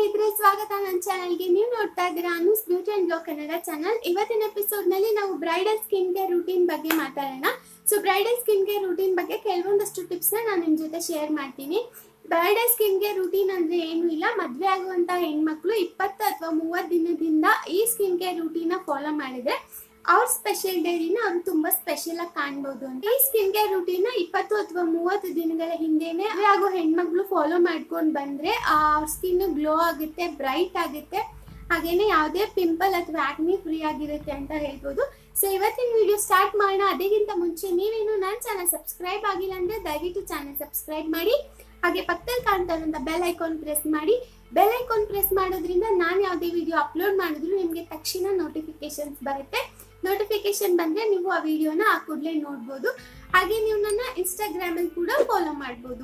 ಸ್ನೇಹಿತರೆ ಸ್ವಾಗತ ನನ್ನ ಚಾನಲ್ಗೆ ನೀವು ನೋಡ್ತಾ ಇದ್ದೀರಾ Anu's beauty and glow Kannada channel ಇವತ್ತಿನ ಎಪಿಸೋಡ್ ನಲ್ಲಿ ನಾವು ಬ್ರೈಡಲ್ ಸ್ಕಿನ್ ಕೇರ್ ರೂಟೀನ್ ಬಗ್ಗೆ ಮಾತಾಡೋಣ so bridal skin care routine ಬಗ್ಗೆ ಕೆಲವೊಂದಷ್ಟು ಟಿಪ್ಸ್ ನ ನಾನು ನಿಮ್ ಜೊತೆ ಶೇರ್ ಮಾಡ್ತೀನಿ ಬ್ರೈಡಲ್ ಸ್ಕಿನ್ ಕೇರ್ ರೂಟೀನ್ ಅಂದ್ರೆ ಏನು ಇಲ್ಲ ಮದ್ವೆ ಆಗುವಂತ ಹೆಣ್ಮಕ್ಳು ಇಪ್ಪತ್ತು ಅಥವಾ ಮೂವತ್ತು ದಿನದಿಂದ ಈ ಸ್ಕಿನ್ ಕೇರ್ ರೂಟೀನ್ ಫಾಲೋ ಮಾಡಿದ್ರೆ ಅವ್ರ ಸ್ಪೆಷಲ್ ಡೇರಿನ ಅವ್ರು ತುಂಬಾ ಸ್ಪೆಷಲ್ ಆಗಿ ಕಾಣ್ಬೋದು ಅಂತ ಈ ಸ್ಕಿನ್ ಕೇರ್ ರೂಟೀನ್ ಇಪ್ಪತ್ತು ಅಥವಾ ಮೂವತ್ತು ದಿನಗಳ ಹಿಂದೆನೆ ಮದ್ವೆ ಆಗೋ ಹೆಣ್ಮಕ್ಳು ಫಾಲೋ ಮಾಡ್ಕೊಂಡು ಬಂದ್ರೆ ಆ, ಅವ್ರ ಸ್ಕಿನ್ ಗ್ಲೋ ಆಗುತ್ತೆ ಬ್ರೈಟ್ ಆಗುತ್ತೆ ಹಾಗೇನೆ ಯಾವುದೇ ಪಿಂಪಲ್ ಅಥವಾ ಆಕ್ನಿ ಫ್ರೀ ಆಗಿರುತ್ತೆ ಅಂತ ಹೇಳ್ಬೋದು ಸೊ ಇವತ್ತಿನ ವಿಡಿಯೋ ಸ್ಟಾರ್ಟ್ ಮಾಡೋಣ ಅದಕ್ಕಿಂತ ಮುಂಚೆ ನೀವೇನು ನನ್ನ ಚಾನಲ್ ಸಬ್ಸ್ಕ್ರೈಬ್ ಆಗಿಲ್ಲ ಅಂದ್ರೆ ದಯವಿಟ್ಟು ಚಾನಲ್ ಸಬ್ಸ್ಕ್ರೈಬ್ ಮಾಡಿ ಹಾಗೆ ಪಕ್ಕದಲ್ಲಿ ಕಾಣ್ತಾ ಇರುವಂತ ಬೆಲ್ ಐಕಾನ್ ಪ್ರೆಸ್ ಮಾಡಿ ಬೆಲ್ ಐಕಾನ್ ಪ್ರೆಸ್ ಮಾಡೋದ್ರಿಂದ ನಾನು ಯಾವುದೇ ವಿಡಿಯೋ ಅಪ್ಲೋಡ್ ಮಾಡಿದ್ರು ನಿಮಗೆ ತಕ್ಷಣ ನೋಟಿಫಿಕೇಶನ್ಸ್ ಬರುತ್ತೆ ನೋಟಿಫಿಕೇಶನ್ ಬಂದ್ರೆ ನೀವು ಆ ವಿಡಿಯೋನ ಆ ಕೂಡಲೇ ನೋಡ್ಬೋದು ಹಾಗೆ ನೀವು ನನ್ನ ಇನ್ಸ್ಟಾಗ್ರಾಮ್ ಅಲ್ಲಿ ಕೂಡ ಫಾಲೋ ಮಾಡ್ಬೋದು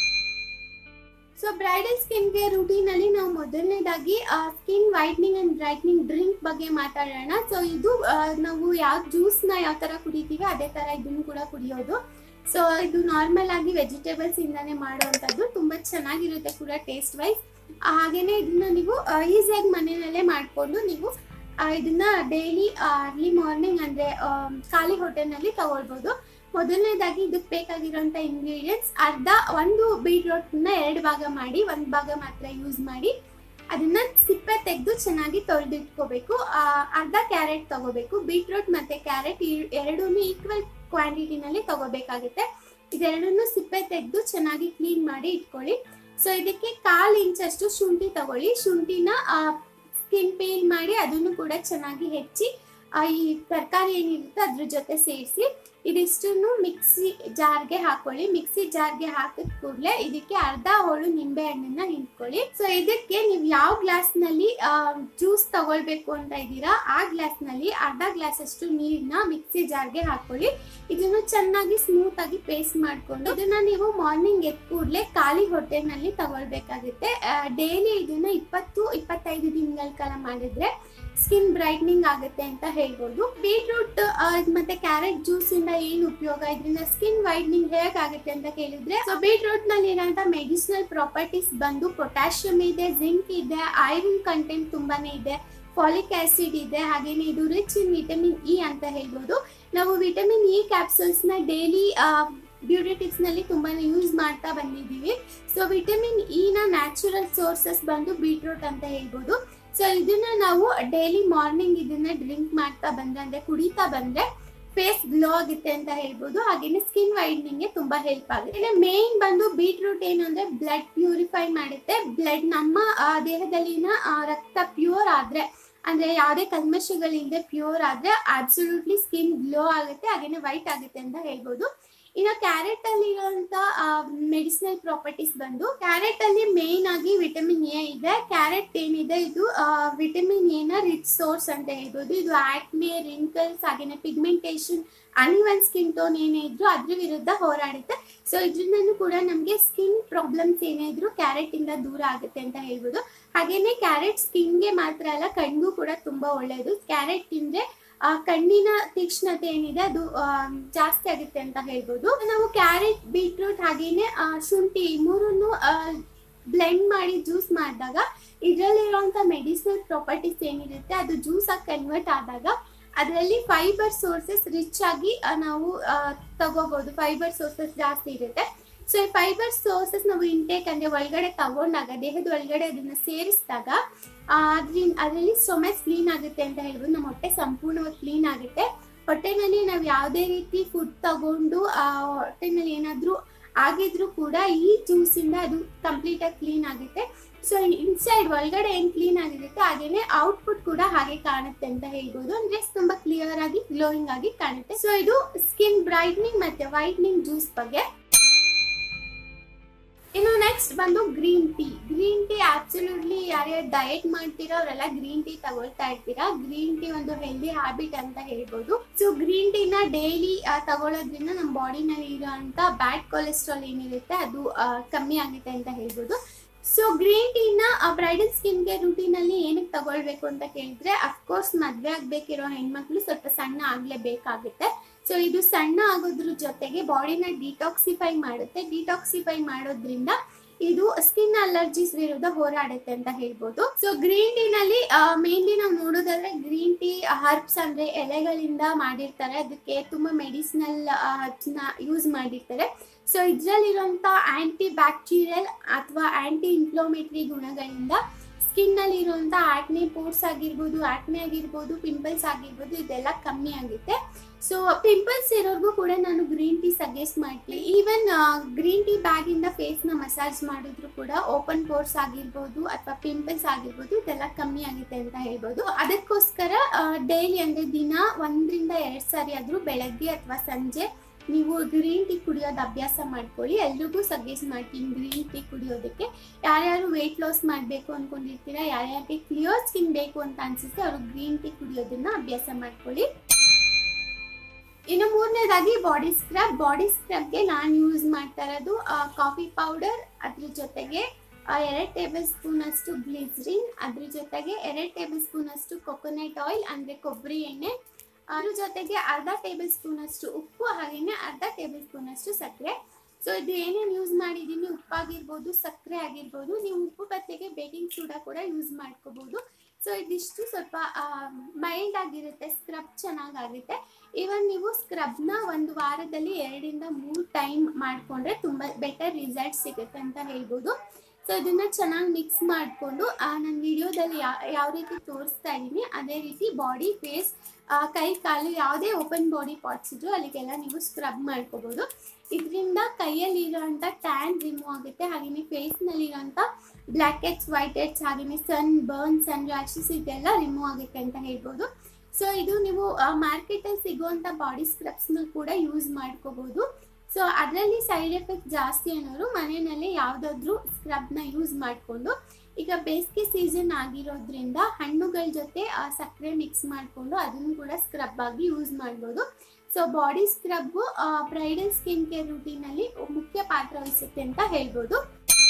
so bridal skin care routine ಅಲ್ಲಿ ನಾವು ಮೊದಲನೇದಾಗಿ skin whitening and brightening drink ಬಗ್ಗೆ ಮಾತಾಡೋಣ ಸೊ ಇದು ಆ, ನಾವು ಯಾವ ಜ್ಯೂಸ್ ನ ಯಾವ ತರ ಕುಡಿತೀವಿ ಅದೇ ತರ ಇದನ್ನು ಕೂಡ ಕುಡಿಯೋದು ಸೊ ಇದು ನಾರ್ಮಲ್ ಆಗಿ ವೆಜಿಟೇಬಲ್ಸ್ ಇಂದಾನೆ ಮಾಡುವಂತದ್ದು ತುಂಬಾ ಚೆನ್ನಾಗಿರುತ್ತೆ ಕೂಡ ಟೇಸ್ಟ್ ವೈಸ್ ಹಾಗೇನೆ ಇದನ್ನ ನೀವು ಈಸಿಯಾಗಿ ಮನೆಯಲ್ಲೇ ಮಾಡ್ಕೊಂಡು ನೀವು ಆ, ಇದನ್ನ ಡೈಲಿ ಅರ್ಲಿ ಮಾರ್ನಿಂಗ್ ಅಂದ್ರೆ ಆ, ಖಾಲಿ ಹೊಟ್ಟೆನಲ್ಲಿ ತಗೊಳ್ಬೋದು ಮೊದಲನೇದಾಗಿ ಇದಕ್ಕೆ ಬೇಕಾಗಿರುವಂತ ಇಂಗ್ರೀಡಿಯೆಂಟ್ಸ್ ಅರ್ಧ ಒಂದು ಬೀಟ್ರೋಟ್ ನ ಎರಡು ಭಾಗ ಮಾಡಿ ಒಂದ್ ಭಾಗ ಮಾತ್ರ ಯೂಸ್ ಮಾಡಿ ಅದನ್ನ ಸಿಪ್ಪೆ ತೆಗೆದು ಚೆನ್ನಾಗಿ ತೊಳೆದಿಟ್ಕೋಬೇಕು ಅರ್ಧ ಕ್ಯಾರೆಟ್ ತಗೋಬೇಕು ಬೀಟ್ರೋಟ್ ಮತ್ತೆ ಕ್ಯಾರೆಟ್ ಎರಡೂ ಈಕ್ವಲ್ ಕ್ವಾಂಟಿಟಿನಲ್ಲಿ ತಗೋಬೇಕಾಗುತ್ತೆ ಇದೆರಡನ್ನು ಸಿಪ್ಪೆ ತೆಗೆದು ಚೆನ್ನಾಗಿ ಕ್ಲೀನ್ ಮಾಡಿ ಇಟ್ಕೊಳ್ಳಿ ಸೊ ಇದಕ್ಕೆ ಕಾಲ್ ಇಂಚಷ್ಟು ಶುಂಠಿ ತಗೊಳ್ಳಿ ಶುಂಠಿನ ಸ್ಕಿನ್ ಪೀಲ್ ಮಾಡಿ ಅದನ್ನು ಕೂಡ ಚೆನ್ನಾಗಿ ಹೆಚ್ಚಿ ಆ, ಈ ತರಕಾರಿ ಏನಿರುತ್ತೆ ಅದ್ರ ಜೊತೆ ಸೇರಿಸಿ ಇದಿಷ್ಟನ್ನು ಮಿಕ್ಸಿ ಜಾರ್ಗೆ ಹಾಕೊಳ್ಳಿ ಮಿಕ್ಸಿ ಜಾರ್ಗೆ ಹಾಕಿದ ಕೂಡಲೇ ಇದಕ್ಕೆ ಅರ್ಧ ಹೋಳು ನಿಂಬೆ ಹಣ್ಣನ್ನ ಹಿಂಡ್ಕೊಳ್ಳಿ ಸೊ ಇದಕ್ಕೆ ನೀವು ಯಾವ ಗ್ಲಾಸ್ ನಲ್ಲಿ ಜ್ಯೂಸ್ ತಗೊಳ್ಬೇಕು ಅಂತ ಇದ್ದೀರಾ ಆ ಗ್ಲಾಸ್ ನಲ್ಲಿ ಅರ್ಧ ಗ್ಲಾಸ್ ಅಷ್ಟು ನೀರನ್ನ ಮಿಕ್ಸಿ ಜಾರ್ಗೆ ಹಾಕೊಳ್ಳಿ ಇದನ್ನು ಚೆನ್ನಾಗಿ ಸ್ಮೂತ್ ಆಗಿ ಪೇಸ್ಟ್ ಮಾಡ್ಕೊಂಡು ಇದನ್ನ ನೀವು ಮಾರ್ನಿಂಗ್ ಎದ್ದ ಕೂಡಲೇ ಖಾಲಿ ಹೊಟ್ಟೆನಲ್ಲಿ ತಗೊಳ್ಬೇಕಾಗುತ್ತೆ ಡೈಲಿ ಇದನ್ನ ಇಪ್ಪತ್ತು ಇಪ್ಪತ್ತೈದು ದಿನಗಳ ಕಾಲ ಮಾಡಿದ್ರೆ ಸ್ಕಿನ್ ಬ್ರೈಟ್ನಿಂಗ್ ಆಗುತ್ತೆ ಅಂತ ಹೇಳ್ಬೋದು ಬೀಟ್ರೂಟ್ ಮತ್ತೆ ಕ್ಯಾರೆಟ್ ಜ್ಯೂಸ್ ಇಂದ ಏನ್ ಉಪಯೋಗ ಇದರಿಂದ ಸ್ಕಿನ್ ವೈಟ್ನಿಂಗ್ ಹೇಗಾಗುತ್ತೆ ಅಂತ ಕೇಳಿದ್ರೆ ಸೊ ಬೀಟ್ರೂಟ್ ನಲ್ಲಿ ಇರೋಂತ ಮೆಡಿಸಿನಲ್ ಪ್ರಾಪರ್ಟೀಸ್ ಬಂದು ಪೊಟ್ಯಾಷಿಯಂ ಇದೆ ಜಿಂಕ್ ಇದೆ ಐರನ್ ಕಂಟೆಂಟ್ ತುಂಬಾನೇ ಇದೆ ಫಾಲಿಕ್ ಆಸಿಡ್ ಇದೆ ಹಾಗೇನೆ ಇದು ರಿಚ್ ಇನ್ ವಿಟಮಿನ್ ಇ ಅಂತ ಹೇಳ್ಬೋದು ನಾವು ವಿಟಮಿನ್ ಇ ಕ್ಯಾಪ್ಸೂಲ್ಸ್ ನ ಡೈಲಿ ಬ್ಯೂಟಿ ಟಿಪ್ಸ್ ನಲ್ಲಿ ತುಂಬಾನೇ ಯೂಸ್ ಮಾಡ್ತಾ ಬಂದಿದ್ದೀವಿ ಸೊ ವಿಟಮಿನ್ ಇ ನ ನ್ಯಾಚುರಲ್ ಸೋರ್ಸಸ್ ಬಂದು ಬೀಟ್ರೂಟ್ ಅಂತ ಹೇಳ್ಬೋದು ಸೊ ಇದನ್ನ ನಾವು ಡೈಲಿ ಮಾರ್ನಿಂಗ್ ಇದನ್ನ ಡ್ರಿಂಕ್ ಮಾಡ್ತಾ ಬಂದ್ರೆ ಅಂದ್ರೆ ಕುಡಿತಾ ಬಂದ್ರೆ ಫೇಸ್ ಗ್ಲೋ ಆಗುತ್ತೆ ಅಂತ ಹೇಳ್ಬೋದು ಹಾಗೇನೆ ಸ್ಕಿನ್ ವೈಟ್ನಿಂಗ್ ಗೆ ತುಂಬಾ ಹೆಲ್ಪ್ ಆಗುತ್ತೆ ಮೇನ್ ಬಂದು ಬೀಟ್ರೂಟ್ ಏನು ಅಂದ್ರೆ ಬ್ಲಡ್ ಪ್ಯೂರಿಫೈ ಮಾಡುತ್ತೆ ಬ್ಲಡ್ ನಮ್ಮ ಆ, ದೇಹದಲ್ಲಿನ ಆ, ರಕ್ತ ಪ್ಯೂರ್ ಆದ್ರೆ ಅಂದ್ರೆ ಯಾವುದೇ ಕಲ್ಮಶಗಳಿಲ್ಲದೆ ಪ್ಯೂರ್ ಆದ್ರೆ ಅಬ್ಸಲ್ಯೂಟ್ಲಿ ಸ್ಕಿನ್ ಗ್ಲೋ ಆಗುತ್ತೆ ಹಾಗೇನೆ ವೈಟ್ ಆಗುತ್ತೆ ಅಂತ ಹೇಳ್ಬೋದು ಇನ್ನು ಕ್ಯಾರೆಟ್ ಅಲ್ಲಿ ಇರುವಂತ ಮೆಡಿಸಿನಲ್ ಪ್ರಾಪರ್ಟೀಸ್ ಬಂದು ಕ್ಯಾರೆಟ್ ಅಲ್ಲಿ ಮೇನ್ ಆಗಿ ವಿಟಮಿನ್ ಎ ಇದೆ ಕ್ಯಾರೆಟ್ ಏನಿದೆ ಇದು ವಿಟಮಿನ್ ಎ ನ ರಿಚ್ ಸೋರ್ಸ್ ಅಂತ ಹೇಳ್ಬೋದು ಇದು ಆಕ್ನೆ ರಿಂಕಲ್ಸ್ ಹಾಗೇನೆ ಪಿಗ್ಮೆಂಟೇಷನ್ ಅನ್ಇವನ್ ಸ್ಕಿನ್ ಟೋನ್ ಏನೇ ಇದ್ರು ಅದ್ರ ವಿರುದ್ಧ ಹೋರಾಡುತ್ತೆ ಸೊ ಇದರಿಂದನೂ ಕೂಡ ನಮಗೆ ಸ್ಕಿನ್ ಪ್ರಾಬ್ಲಮ್ಸ್ ಏನೇ ಇದ್ರು ಕ್ಯಾರೆಟ್ ಇಂದ ದೂರ ಆಗುತ್ತೆ ಅಂತ ಹೇಳ್ಬೋದು ಹಾಗೇನೆ ಕ್ಯಾರೆಟ್ ಸ್ಕಿನ್ಗೆ ಮಾತ್ರ ಅಲ್ಲ ಕಣ್ಗೂ ಕೂಡ ತುಂಬಾ ಒಳ್ಳೆಯದು ಕ್ಯಾರೆಟ್ ತಿಂದ್ರೆ ಆ ಕಣ್ಣಿನ ತೀಕ್ಷ್ಣತೆ ಏನಿದೆ ಅದು ಆ, ಜಾಸ್ತಿ ಆಗುತ್ತೆ ಅಂತ ಹೇಳ್ಬೋದು ನಾವು ಕ್ಯಾರೆಟ್ ಬೀಟ್ರೂಟ್ ಹಾಗೇನೆ ಆ, ಶುಂಠಿ ಈ ಮೂರನ್ನು ಬ್ಲೆಂಡ್ ಮಾಡಿ ಜ್ಯೂಸ್ ಮಾಡಿದಾಗ ಇದರಲ್ಲಿರುವಂತ ಮೆಡಿಸಿನಲ್ ಪ್ರಾಪರ್ಟೀಸ್ ಏನಿರುತ್ತೆ ಅದು ಜ್ಯೂಸ್ ಆಗಿ ಕನ್ವರ್ಟ್ ಆದಾಗ ಅದರಲ್ಲಿ ಫೈಬರ್ ಸೋರ್ಸಸ್ ರಿಚ್ ಆಗಿ ಆ, ನಾವು ಆ, ತಗೋಬಹುದು ಫೈಬರ್ ಸೋರ್ಸಸ್ ಜಾಸ್ತಿ ಇರುತ್ತೆ ಸೊ ಈ ಫೈಬರ್ ಸೋರ್ಸಸ್ ನಾವು ಇಂಟೇಕ್ ಅಂದ್ರೆ ಒಳಗಡೆ ತಗೊಂಡಾಗ ದೇಹದ ಒಳಗಡೆ ಅದನ್ನ ಸೇರಿಸಿದಾಗ ಅದ್ರಿಂದ ಅದರಲ್ಲಿ ಸ್ಟೊಮೆಕ್ ಕ್ಲೀನ್ ಆಗುತ್ತೆ ಅಂತ ಹೇಳ್ಬೋದು ನಮ್ಮ ಹೊಟ್ಟೆ ಸಂಪೂರ್ಣವಾಗಿ ಕ್ಲೀನ್ ಆಗುತ್ತೆ ಹೊಟ್ಟೆನಲ್ಲಿ ನಾವು ಯಾವುದೇ ರೀತಿ ಫುಡ್ ತಗೊಂಡು ಆ ಹೊಟ್ಟೆನಲ್ಲಿ ಏನಾದ್ರೂ ಆಗಿದ್ರು ಕೂಡ ಈ ಜ್ಯೂಸ್ ಇಂದ ಅದು ಕಂಪ್ಲೀಟ್ ಆಗಿ ಕ್ಲೀನ್ ಆಗುತ್ತೆ ಸೊ ಇನ್ಸೈಡ್ ಒಳಗಡೆ ಏನ್ ಕ್ಲೀನ್ ಆಗಿರುತ್ತೆ ಹಾಗೇನೆ ಔಟ್ಪುಟ್ ಕೂಡ ಹಾಗೆ ಕಾಣುತ್ತೆ ಅಂತ ಹೇಳ್ಬೋದು ಅಂದ್ರೆ ತುಂಬಾ ಕ್ಲಿಯರ್ ಆಗಿ ಗ್ಲೋಯಿಂಗ್ ಆಗಿ ಕಾಣುತ್ತೆ ಸೊ ಇದು ಸ್ಕಿನ್ ಬ್ರೈಟ್ನಿಂಗ್ ಮತ್ತೆ ವೈಟ್ನಿಂಗ್ ಜ್ಯೂಸ್ ಬಗ್ಗೆ ಇನ್ನು ನೆಕ್ಸ್ಟ್ ಬಂದು green tea green tea absolutely ಯಾರ್ಯಾರು ಡಯಟ್ ಮಾಡ್ತೀರಾ ಅವರೆಲ್ಲ ಗ್ರೀನ್ ಟೀ ತಗೊಳ್ತಾ ಇರ್ತೀರಾ ಗ್ರೀನ್ ಟೀ ಒಂದು ಹೆಲ್ದಿ ಹ್ಯಾಬಿಟ್ ಅಂತ ಹೇಳ್ಬೋದು ಸೊ ಗ್ರೀನ್ ಟೀನ ಡೈಲಿ ತಗೊಳ್ಳೋದ್ರಿಂದ ನಮ್ಮ ಬಾಡಿನಲ್ಲಿ ಇರುವಂತ ಬ್ಯಾಡ್ ಕೊಲೆಸ್ಟ್ರಾಲ್ ಏನಿರುತ್ತೆ ಅದು ಆ, ಕಮ್ಮಿ ಆಗುತ್ತೆ ಅಂತ ಹೇಳ್ಬೋದು ಸೊ ಗ್ರೀನ್ ಟೀನ ಬ್ರೈಡಲ್ ಸ್ಕಿನ್ ಕೇರ್ ರೂಟೀನ್ ಅಲ್ಲಿ ಏನಕ್ಕೆ ತಗೊಳ್ಬೇಕು ಅಂತ ಕೇಳಿದ್ರೆ ಅಫ್ಕೋರ್ಸ್ ಮದ್ವೆ ಆಗ್ಬೇಕಿರೋ ಹೆಣ್ಮಕ್ಳು ಸ್ವಲ್ಪ ಸಣ್ಣ ಆಗ್ಲೇಬೇಕಾಗುತ್ತೆ ಸೊ ಇದು ಸಣ್ಣ ಆಗೋದ್ರ ಜೊತೆಗೆ ಬಾಡಿನ ಡಿಟಾಕ್ಸಿಫೈ ಮಾಡುತ್ತೆ ಡಿಟಾಕ್ಸಿಫೈ ಮಾಡೋದ್ರಿಂದ ಇದು ಸ್ಕಿನ್ ಅಲರ್ಜೀಸ್ ವಿರುದ್ಧ ಹೋರಾಡುತ್ತೆ ಅಂತ ಹೇಳ್ಬೋದು ಸೊ ಗ್ರೀನ್ ಟೀ ನಲ್ಲಿ ಮೇನ್ಲಿ ನಾವು ನೋಡೋದಾದ್ರೆ ಗ್ರೀನ್ ಟೀ ಹರ್ಬ್ಸ್ ಅಂದ್ರೆ ಎಲೆಗಳಿಂದ ಮಾಡಿರ್ತಾರೆ ಅದಕ್ಕೆ ತುಂಬಾ ಮೆಡಿಸಿನಲ್ ಹರ್ಬ್ಸ್ ನ ಯೂಸ್ ಮಾಡಿರ್ತಾರೆ ಸೊ ಇದ್ರಲ್ಲಿರುವಂತ ಆಂಟಿ ಬ್ಯಾಕ್ಟೀರಿಯಲ್ ಅಥವಾ ಆಂಟಿ ಇನ್ಫ್ಲೋಮೇಟರಿ ಗುಣಗಳಿಂದ ಸ್ಕಿನ್ ಅಲ್ಲಿ ಇರುವಂತ ಆಕ್ನೆ ಪೋರ್ಸ್ ಆಗಿರ್ಬೋದು ಆಕ್ನೆ ಆಗಿರ್ಬೋದು ಪಿಂಪಲ್ಸ್ ಆಗಿರ್ಬೋದು ಇದೆಲ್ಲ ಕಮ್ಮಿ ಆಗುತ್ತೆ ಸೊ ಪಿಂಪಲ್ಸ್ ಇರೋರ್ಗೂ ಕೂಡ ನಾನು ಗ್ರೀನ್ ಟೀ ಸಜೆಸ್ಟ್ ಮಾಡ್ತೀನಿ ಈವನ್ ಗ್ರೀನ್ ಟೀ ಬ್ಯಾಗ್ ಇಂದ ಫೇಸ್ ನ ಮಸಾಜ್ ಮಾಡಿದ್ರು ಕೂಡ ಓಪನ್ ಪೋರ್ಸ್ ಆಗಿರ್ಬೋದು ಅಥವಾ ಪಿಂಪಲ್ಸ್ ಆಗಿರ್ಬೋದು ಇದೆಲ್ಲ ಕಮ್ಮಿ ಆಗುತ್ತೆ ಅಂತ ಹೇಳ್ಬೋದು ಅದಕ್ಕೋಸ್ಕರ ಡೈಲಿ ಅಂದ್ರೆ ದಿನ ಒಂದರಿಂದ ಎರಡ್ ಸಾರಿ ಆದ್ರೂ ಬೆಳಗ್ಗೆ ಅಥವಾ ಸಂಜೆ ನೀವು ಗ್ರೀನ್ ಟೀ ಕುಡಿಯೋದು ಅಭ್ಯಾಸ ಮಾಡ್ಕೊಳ್ಳಿ ಎಲ್ರಿಗೂ ಸಜೆಸ್ಟ್ ಮಾಡ್ತೀನಿ ಗ್ರೀನ್ ಟೀ ಕುಡಿಯೋದಕ್ಕೆ ಯಾರ್ಯಾರು ವೆಯ್ಟ್ ಲಾಸ್ ಮಾಡಬೇಕು ಅನ್ಕೊಂಡಿರ್ತೀರಾ ಯಾರ್ಯಾರಿಗೆ ಕ್ಲಿಯರ್ ಸ್ಕಿನ್ ಬೇಕು ಅಂತ ಅನ್ಸುತ್ತೆ ಅವರು ಗ್ರೀನ್ ಟೀ ಕುಡಿಯೋದನ್ನ ಅಭ್ಯಾಸ ಮಾಡ್ಕೊಳ್ಳಿ ಇನ್ನು ಮೂರನೇದಾಗಿ ಬಾಡಿ ಸ್ಕ್ರಬ್ ಬಾಡಿ ಸ್ಕ್ರಬ್ಗೆ ನಾನು ಯೂಸ್ ಮಾಡ್ತಾ ಇರೋದು ಕಾಫಿ ಪೌಡರ್ ಅದ್ರ ಜೊತೆಗೆ ಎರಡು ಟೇಬಲ್ ಸ್ಪೂನ್ ಅಷ್ಟು ಗ್ಲಿಸ್ರಿನ್ ಅದ್ರ ಜೊತೆಗೆ ಎರಡು ಟೇಬಲ್ ಸ್ಪೂನ್ ಅಷ್ಟು ಕೊಕೊನಟ್ ಆಯಿಲ್ ಅಂದ್ರೆ ಕೊಬ್ಬರಿ ಎಣ್ಣೆ ಅದ್ರ ಜೊತೆಗೆ ಅರ್ಧ ಟೇಬಲ್ ಸ್ಪೂನ್ ಅಷ್ಟು ಉಪ್ಪು ಹಾಗೇನೆ ಅರ್ಧ ಟೇಬಲ್ ಸ್ಪೂನ್ ಅಷ್ಟು ಸಕ್ಕರೆ ಸೊ ಇದು ಏನೇನು ಯೂಸ್ ಮಾಡಿದ್ದೀನಿ ಉಪ್ಪಾಗಿರ್ಬೋದು ಸಕ್ಕರೆ ಆಗಿರ್ಬೋದು ನೀವು ಉಪ್ಪು ಬದಲಿಗೆ ಬೇಕಿಂಗ್ ಸೋಡಾ ಕೂಡ ಯೂಸ್ ಮಾಡ್ಕೋಬಹುದು ಸೊ ಇದಿಷ್ಟು ಸ್ವಲ್ಪ ಮೈಲ್ಡ್ ಆಗಿರುತ್ತೆ ಸ್ಕ್ರಬ್ ಚೆನ್ನಾಗಾಗುತ್ತೆ ಇವನ್ ನೀವು ಸ್ಕ್ರಬ್ನ ಒಂದು ವಾರದಲ್ಲಿ ಎರಡರಿಂದ ಮೂರು ಟೈಮ್ ಮಾಡಿಕೊಂಡ್ರೆ ತುಂಬ ಬೆಟರ್ ರಿಸಲ್ಟ್ ಸಿಗುತ್ತೆ ಅಂತ ಹೇಳ್ಬೋದು ಸೊ ಇದನ್ನ ಚೆನ್ನಾಗಿ ಮಿಕ್ಸ್ ಮಾಡಿಕೊಂಡು ನನ್ನ ವಿಡಿಯೋದಲ್ಲಿ ಯಾವ ರೀತಿ ತೋರಿಸ್ತಾ ಇದ್ದೀನಿ ಅದೇ ರೀತಿ ಬಾಡಿ ಫೇಸ್ ಕೈ ಕಾಲು ಯಾವುದೇ ಓಪನ್ ಬಾಡಿ ಪಾರ್ಟ್ಸ್ ಇದ್ರು ಅಲ್ಲಿಗೆಲ್ಲ ನೀವು ಸ್ಕ್ರಬ್ ಮಾಡ್ಕೋಬಹುದು ಇದರಿಂದ ಕೈಯಲ್ಲಿ ಇರೋಂಥ ಟ್ಯಾನ್ ರಿಮೂವ್ ಆಗುತ್ತೆ ಹಾಗೆಯೇ ಫೇಸ್ನಲ್ಲಿ ಇರೋಂಥ ಬ್ಲ್ಯಾಕ್ ಹೆಡ್ಸ್ ವೈಟ್ ಹೆಡ್ಸ್ ಹಾಗೆಯೇ ಸನ್ ಬರ್ನ್ ಸನ್ ರ್ಯಾಶಸ್ ಇದೆಲ್ಲ ರಿಮೂವ್ ಆಗುತ್ತೆ ಅಂತ ಹೇಳ್ಬೋದು ಸೊ ಇದು ನೀವು ಮಾರ್ಕೆಟಲ್ಲಿ ಸಿಗುವಂಥ ಬಾಡಿ ಸ್ಕ್ರಬ್ಸ್ನ ಕೂಡ ಯೂಸ್ ಮಾಡ್ಕೋಬಹುದು ಸೊ ಅದರಲ್ಲಿ ಸೈಡ್ ಎಫೆಕ್ಟ್ ಜಾಸ್ತಿ ಅನ್ನೋರು ಮನೆಯಲ್ಲಿ ಯಾವುದಾದ್ರೂ ಸ್ಕ್ರಬ್ನ ಯೂಸ್ ಮಾಡಿಕೊಂಡು ಈಗ ಬೇಸಿಗೆ ಸೀಸನ್ ಆಗಿರೋದ್ರಿಂದ ಹಣ್ಣುಗಳ ಜೊತೆ ಸಕ್ಕರೆ ಮಿಕ್ಸ್ ಮಾಡಿಕೊಂಡು ಅದನ್ನು ಕೂಡ ಸ್ಕ್ರಬ್ ಆಗಿ ಯೂಸ್ ಮಾಡ್ಬೋದು so body scrub bridal skin care ರೂಟೀನಲ್ಲಿ ಮುಖ್ಯ ಪಾತ್ರ ವಹಿಸುತ್ತೆ ಅಂತ ಹೇಳ್ಬೋದು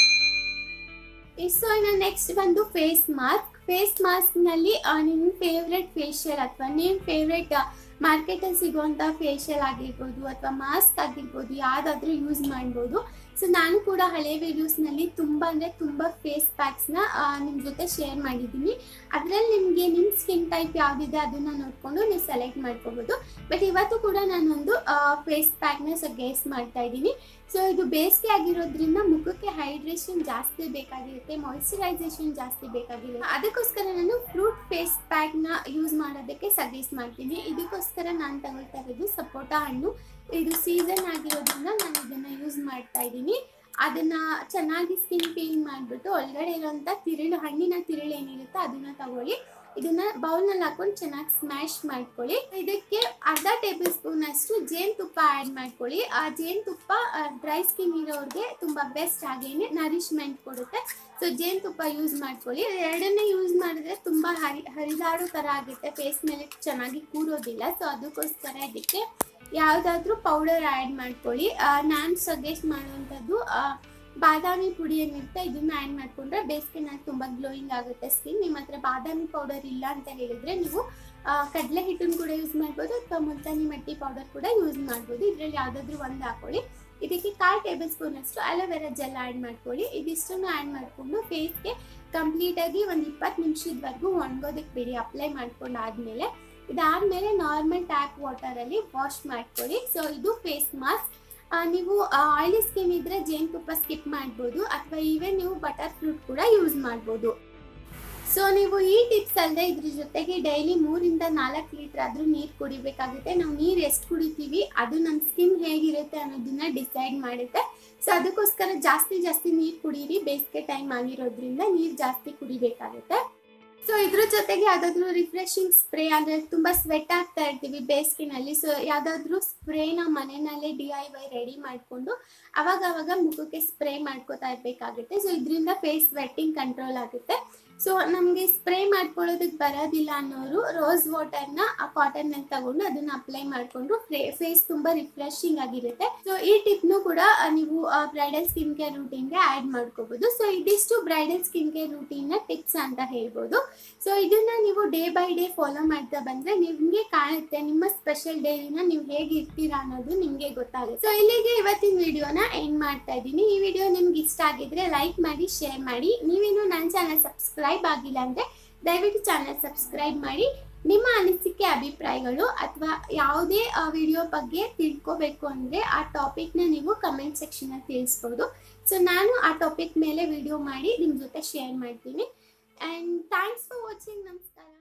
ಸೊ ಇನ್ನು ನೆಕ್ಸ್ಟ್ ಬಂದು ಫೇಸ್ ಮಾಸ್ಕ್ ಫೇಸ್ ಮಾಸ್ಕ್ನಲ್ಲಿ ನಿಮ್ಮ ಫೇವ್ರೆಟ್ ಫೇಶಿಯಲ್ ಅಥವಾ ನಿಮ್ಮ ಫೇವ್ರೆಟ್ ಮಾರ್ಕೆಟಲ್ಲಿ ಸಿಗುವಂಥ ಫೇಶಿಯಲ್ ಆಗಿರ್ಬೋದು ಅಥವಾ ಮಾಸ್ಕ್ ಆಗಿರ್ಬೋದು ಯಾವುದಾದ್ರೂ ಯೂಸ್ ಮಾಡ್ಬೋದು ಸೊ ನಾನು ಕೂಡ ಹಳೆ ವಿಡಿಯೋಸ್ನಲ್ಲಿ ತುಂಬ ಅಂದರೆ ತುಂಬ ಫೇಸ್ ಪ್ಯಾಕ್ಸ್ನ ನಿಮ್ಮ ಜೊತೆ ಶೇರ್ ಮಾಡಿದ್ದೀನಿ ಅದರಲ್ಲಿ ನಿಮಗೆ ನಿಮ್ಮ ಸ್ಕಿನ್ ಟೈಪ್ ಯಾವುದಿದೆ ಅದನ್ನು ನೋಡಿಕೊಂಡು ನೀವು ಸೆಲೆಕ್ಟ್ ಮಾಡ್ಕೋಬೋದು ಬಟ್ ಇವತ್ತು ಕೂಡ ನಾನೊಂದು ಫೇಸ್ ಪ್ಯಾಕ್ನ ಸಜೆಸ್ಟ್ ಮಾಡ್ತಾ ಇದ್ದೀನಿ ಸೊ ಇದು ಬೇಸಿಗೆ ಆಗಿರೋದ್ರಿಂದ ಮುಖಕ್ಕೆ ಹೈಡ್ರೇಷನ್ ಜಾಸ್ತಿ ಬೇಕಾಗಿರುತ್ತೆ ಮಾಯಿಶ್ಚರೈಸೇಷನ್ ಜಾಸ್ತಿ ಬೇಕಾಗಿರುತ್ತೆ ಅದಕ್ಕೋಸ್ಕರ ನಾನು ಫ್ರೂಟ್ ಫೇಸ್ ಪ್ಯಾಕ್ನ ಯೂಸ್ ಮಾಡೋದಕ್ಕೆ ಸಜೆಸ್ಟ್ ಮಾಡ್ತೀನಿ ಇದಕ್ಕೋಸ್ಕರ ನಾನು ತಗೊಳ್ತಾ ಇರೋದು ಸಪೋಟಾ ಹಣ್ಣು ಇದು ಸೀಸನ್ ಆಗಿರೋದ್ರಿಂದ ನಾನು ಇದನ್ನು ಯೂಸ್ ಮಾಡ್ತಾ ಇದ್ದೀನಿ ಅದನ್ನ ಚೆನ್ನಾಗಿ ಸ್ಕಿನ್ ಪೀಲ್ ಮಾಡಿಬಿಟ್ಟು ಒಳಗಡೆ ಇರೋಂಥ ತಿರುಳು ಹಣ್ಣಿನ ತಿರುಳು ಏನಿರುತ್ತೋ ಅದನ್ನ ತಗೊಳ್ಳಿ ಇದನ್ನ ಬೌಲ್ನಲ್ಲಿ ಹಾಕೊಂಡು ಚೆನ್ನಾಗಿ ಸ್ಮ್ಯಾಶ್ ಮಾಡ್ಕೊಳ್ಳಿ ಇದಕ್ಕೆ ಅರ್ಧ ಟೇಬಲ್ ಸ್ಪೂನ್ ಅಷ್ಟು ಜೇನುತುಪ್ಪ ಆ್ಯಡ್ ಮಾಡ್ಕೊಳ್ಳಿ ಆ ಜೇನುತುಪ್ಪ ಡ್ರೈ ಸ್ಕಿನ್ ಇರೋರಿಗೆ ತುಂಬ ಬೆಸ್ಟ್ ಆಗೇನೆ ನರಿಶ್ಮೆಂಟ್ ಕೊಡುತ್ತೆ ಸೊ ಜೇನುತುಪ್ಪ ಯೂಸ್ ಮಾಡ್ಕೊಳ್ಳಿ ಎರಡನ್ನೇ ಯೂಸ್ ಮಾಡಿದ್ರೆ ತುಂಬ ಹರಿ ಹರಿದಾಡೋ ಥರ ಆಗುತ್ತೆ ಫೇಸ್ ಮೇಲೆ ಚೆನ್ನಾಗಿ ಕೂರೋದಿಲ್ಲ ಸೊ ಅದಕ್ಕೋಸ್ಕರ ಇದಕ್ಕೆ ಯಾವುದಾದ್ರೂ ಪೌಡರ್ ಆ್ಯಡ್ ಮಾಡ್ಕೊಳ್ಳಿ ನಾನು ಸಜೆಸ್ಟ್ ಮಾಡುವಂಥದ್ದು ಬಾದಾಮಿ ಪುಡಿ ಏನಿರುತ್ತೆ ಇದನ್ನ ಆ್ಯಡ್ ಮಾಡಿಕೊಂಡ್ರೆ ಬೇಸಿಗೆನಲ್ಲಿ ತುಂಬ ಗ್ಲೋಯಿಂಗ್ ಆಗುತ್ತೆ ಸ್ಕಿನ್ ನಿಮ್ಮ ಹತ್ರ ಬಾದಾಮಿ ಪೌಡರ್ ಇಲ್ಲ ಅಂತ ಹೇಳಿದ್ರೆ ನೀವು ಕಡಲೆ ಹಿಟ್ಟನ್ನು ಕೂಡ ಯೂಸ್ ಮಾಡ್ಬೋದು ಅಥವಾ ಮುಲ್ತಾನಿ ಮಟ್ಟಿ ಪೌಡರ್ ಕೂಡ ಯೂಸ್ ಮಾಡ್ಬೋದು ಇದರಲ್ಲಿ ಯಾವುದಾದ್ರೂ ಒಂದು ಹಾಕೊಳ್ಳಿ ಇದಕ್ಕೆ ಕಾಲು ಟೇಬಲ್ ಸ್ಪೂನ್ ಅಷ್ಟು ಅಲೋವೆರಾ ಜೆಲ್ ಆ್ಯಡ್ ಮಾಡ್ಕೊಳ್ಳಿ ಇದಿಷ್ಟನ್ನು ಆ್ಯಡ್ ಮಾಡಿಕೊಂಡು ಫೇಸ್ಗೆ ಕಂಪ್ಲೀಟಾಗಿ ಒಂದು ಇಪ್ಪತ್ತು ನಿಮಿಷದವರೆಗೂ ಒಣಗೋದಕ್ಕೆ ಬಿಡಿ ಅಪ್ಲೈ ಮಾಡ್ಕೊಂಡು ಆದಮೇಲೆ ಇದಾದಮೇಲೆ ನಾರ್ಮಲ್ ಟ್ಯಾಪ್ ವಾಟರಲ್ಲಿ ವಾಶ್ ಮಾಡ್ಕೊಳ್ಳಿ ಸೊ ಇದು ಫೇಸ್ ಮಾಸ್ಕ್ ನೀವು ಆಯಿಲಿ ಸ್ಕಿನ್ ಇದ್ರೆ ಜೇನುತುಪ್ಪ ಸ್ಕಿಪ್ ಮಾಡ್ಬೋದು ಅಥವಾ ಈವನ್ ನೀವು ಬಟರ್ ಫ್ರೂಟ್ ಕೂಡ ಯೂಸ್ ಮಾಡ್ಬೋದು ಸೊ ನೀವು ಈ ಟಿಪ್ಸ್ ಅಲ್ಲದೆ ಇದ್ರ ಜೊತೆಗೆ ಡೈಲಿ ಮೂರಿಂದ ನಾಲ್ಕು ಲೀಟರ್ ಆದರೂ ನೀರು ಕುಡಿಬೇಕಾಗುತ್ತೆ ನಾವು ನೀರು ಎಷ್ಟು ಕುಡಿತೀವಿ ಅದು ನಮ್ಮ ಸ್ಕಿನ್ ಹೇಗಿರುತ್ತೆ ಅನ್ನೋದನ್ನ ಡಿಸೈಡ್ ಮಾಡುತ್ತೆ ಸೊ ಅದಕ್ಕೋಸ್ಕರ ಜಾಸ್ತಿ ಜಾಸ್ತಿ ನೀರು ಕುಡೀರಿ ಬೇಸಿಗೆ ಟೈಮ್ ಆಗಿರೋದ್ರಿಂದ ನೀರು ಜಾಸ್ತಿ ಕುಡಿಬೇಕಾಗುತ್ತೆ ಸೊ ಇದ್ರ ಜೊತೆಗೆ ಯಾವ್ದಾದ್ರು ರಿಫ್ರೆಶಿಂಗ್ ಸ್ಪ್ರೇ ಅಂದ್ರೆ ತುಂಬಾ ಸ್ವೆಟ್ ಆಗ್ತಾ ಇರ್ತೀವಿ ಬೇಸಿಗೆನಲ್ಲಿ ಸೊ ಯಾವ್ದಾದ್ರು ಸ್ಪ್ರೇನ ಮನೆಯಲ್ಲೇ ಡಿ ಐ ವೈ ರೆಡಿ ಮಾಡಿಕೊಂಡು ಅವಾಗ ಅವಾಗ ಮುಖಕ್ಕೆ ಸ್ಪ್ರೇ ಮಾಡ್ಕೋತಾ ಇರ್ಬೇಕಾಗುತ್ತೆ ಸೊ ಇದರಿಂದ ಫೇಸ್ ಸ್ವೆಟ್ಟಿಂಗ್ ಕಂಟ್ರೋಲ್ ಆಗುತ್ತೆ ಸೊ ನಮಗೆ ಸ್ಪ್ರೇ ಮಾಡ್ಕೊಳ್ಳೋದಕ್ಕೆ ಬರೋದಿಲ್ಲ ಅನ್ನೋರು ರೋಸ್ ವಾಟರ್ನ ಆ ಕಾಟನ್ ನಲ್ಲಿ ತಗೊಂಡು ಅದನ್ನ ಅಪ್ಲೈ ಮಾಡಿಕೊಂಡ್ರು ಫೇಸ್ ತುಂಬಾ ರಿಫ್ರೆಶಿಂಗ್ ಆಗಿರುತ್ತೆ ಸೊ ಈ ಟಿಪ್ನು ಕೂಡ ಆ, ನೀವು ಬ್ರೈಡಲ್ ಸ್ಕಿನ್ ಕೇರ್ ರೂಟೀನ್ಗೆ ಆ್ಯಡ್ ಮಾಡ್ಕೋಬಹುದು ಸೊ ಇದಿಷ್ಟು bridal skin care routine tips ಅಂತ ಹೇಳ್ಬೋದು ಸೊ ಇದನ್ನ ನೀವು ಡೇ ಬೈ ಡೇ ಫಾಲೋ ಮಾಡ್ತಾ ಬಂದ್ರೆ ನಿಮ್ಗೆ ಕಾಣುತ್ತೆ ನಿಮ್ಮ ಸ್ಪೆಷಲ್ ಡೇನ ನೀವು ಹೇಗೆ ಇರ್ತೀರಾ ಅನ್ನೋದು ನಿಮ್ಗೆ ಗೊತ್ತಾಗುತ್ತೆ ಸೊ ಇಲ್ಲಿಗೆ ಇವತ್ತಿನ ವಿಡಿಯೋನ ಎಂಡ್ ಮಾಡ್ತಾ ಇದ್ದೀನಿ ಈ ವಿಡಿಯೋ ನಿಮ್ಗೆ ಇಷ್ಟ ಆಗಿದ್ರೆ ಲೈಕ್ ಮಾಡಿ ಶೇರ್ ಮಾಡಿ ನೀವೇನು ನನ್ನ ಚಾನಲ್ ಸಬ್ಸ್ಕ್ರೈಬ್ ಆಗಿಲ್ಲ ಅಂದ್ರೆ ದಯವಿಟ್ಟು ಚಾನಲ್ ಸಬ್ಸ್ಕ್ರೈಬ್ ಮಾಡಿ ನಿಮ್ಮ ಅನಿಸಿಕೆ ಅಭಿಪ್ರಾಯಗಳು ಅಥವಾ ಯಾವುದೇ ವಿಡಿಯೋ ಬಗ್ಗೆ ತಿಳ್ಕೊಬೇಕು ಅಂದರೆ ಆ ಟಾಪಿಕ್ನ ನೀವು ಕಮೆಂಟ್ ಸೆಕ್ಷನಲ್ಲಿ ತಿಳಿಸ್ಬೋದು ಸೊ ನಾನು ಆ ಟಾಪಿಕ್ ಮೇಲೆ ವಿಡಿಯೋ ಮಾಡಿ ನಿಮ್ಮ ಜೊತೆ ಶೇರ್ ಮಾಡ್ತೀನಿ ಆ್ಯಂಡ್ ಥ್ಯಾಂಕ್ಸ್ ಫಾರ್ ವಾಚಿಂಗ್ ನಮಸ್ಕಾರ